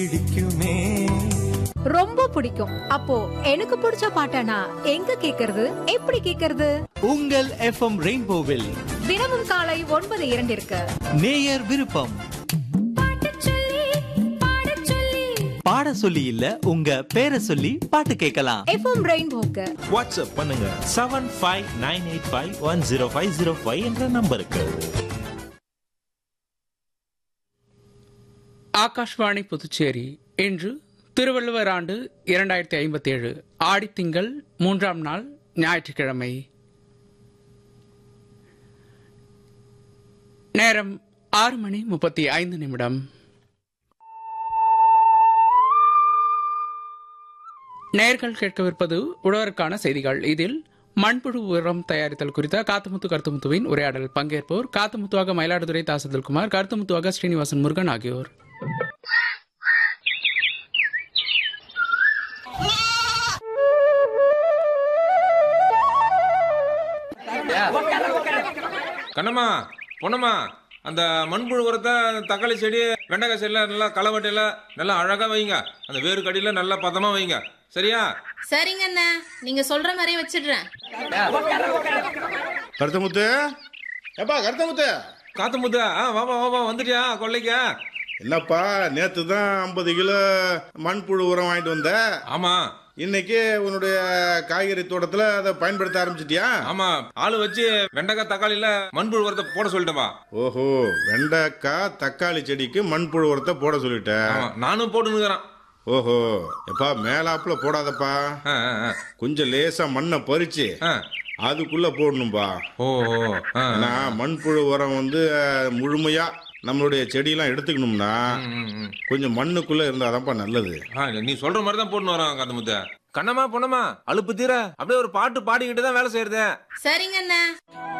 பிடிக்குமே ரொம்ப பிடிக்கும் அப்போ எனக்கு பிடிச்ச பாட்டனா எங்க கேக்குறது எப்படி கேக்குறது உங்கள் எஃப்எம் ரெயின்போவில் தினமும் காலை ஒன்பது இரண்டிற்கு நேயர் விருப்பம் பாட சொல்லி இல்ல உங்க பேரை சொல்லி பாட்டு கேட்கலாம் எஃப்எம் ரெயின்போக்கு வாட்ஸ்அப் பண்ணுங்க seven five nine eight five one zero five zero five என்ற நம்பருக்கு ஆகாஷ்வாணி புதுச்சேரி இன்று திருவள்ளுவர் ஆண்டு இரண்டாயிரத்தி ஐம்பத்தி ஏழு ஆடித்திங்கள் மூன்றாம் நாள் ஞாயிற்றுக்கிழமை நேரம் ஆறு மணி முப்பத்தி ஐந்து நிமிடம் நேர்கள் கேட்கவிருப்பது உழவருக்கான செய்திகள் இதில் மண்புழு உரம் தயாரித்தல் குறித்த காத்தமுத்து கருத்துமுத்துவின் உரையாடல் பங்கேற்போர் காத்தமுத்துவாக மயிலாடுதுறை தாசதில்குமார் கருத்துமுத்துவாக ஸ்ரீனிவாசன் முருகன் ஆகியோர் கண்ணம்மா பொண்ணம்மா அந்த மண்புழு உரத்தை தக்காளி செடி வெண்டைக்காய் செடியில் நல்லா களவட்டையில் நல்லா அழகாக வைங்க அந்த வேறு கடியில் நல்லா பதமாக வைங்க சரியா சரிங்க அண்ணா நீங்க சொல்ற மாதிரி வச்சிடுறேன் கருத்தமுத்து ஏப்பா கருத்தமுத்து காத்து முத்தா ஆ வாப்பா வாப்பா வந்துட்டியா கொள்ளைக்கா என்னப்பா நேத்து தான் ஐம்பது கிலோ மண்புழு உரம் வாங்கிட்டு வந்த ஆமாம் இன்னைக்கு உன்னுடைய காய்கறி தோட்டத்துல அதை பயன்படுத்த ஆரம்பிச்சிட்டியா ஆமாம் ஆள் வச்சு வெண்டைக்காய் தக்காளியில் மண்புழு உரத்தை போட சொல்லிட்டேன்பா ஓஹோ வெண்டைக்காய் தக்காளி செடிக்கு மண்புழு உரத்தை போட சொல்லிட்ட ஆமாம் நானும் போட்டுனுக்குறேன் ஓஹோ எப்பா மேலாப்புல போடாதப்பா ஆ ஆ, ஆ. கொஞ்சம் லேசா மண்ணை பறிச்சு ஆ அதுக்குள்ள போடணும்பா ஓ ஓ ஆ ஏன்னா மண்புழு உரம் வந்து அஹ், முழுமையா நம்மளுடைய செடியெல்லாம் எடுத்துக்கணும்னா ம், ம். கொஞ்சம் மண்ணுக்குள்ள இருந்தாதான்ப்பா நல்லது ஆ, நீ சொல்ற மாதிரி தான் போட்டுன்னு வரோம் காத்து முத்த கண்ணம்மா பொண்ணம்மா அலுப்பு தீர அப்படியே ஒரு பாட்டு பாடிக்கிட்டு தான் வேலை செய்யறது சரிங்க அண்ணா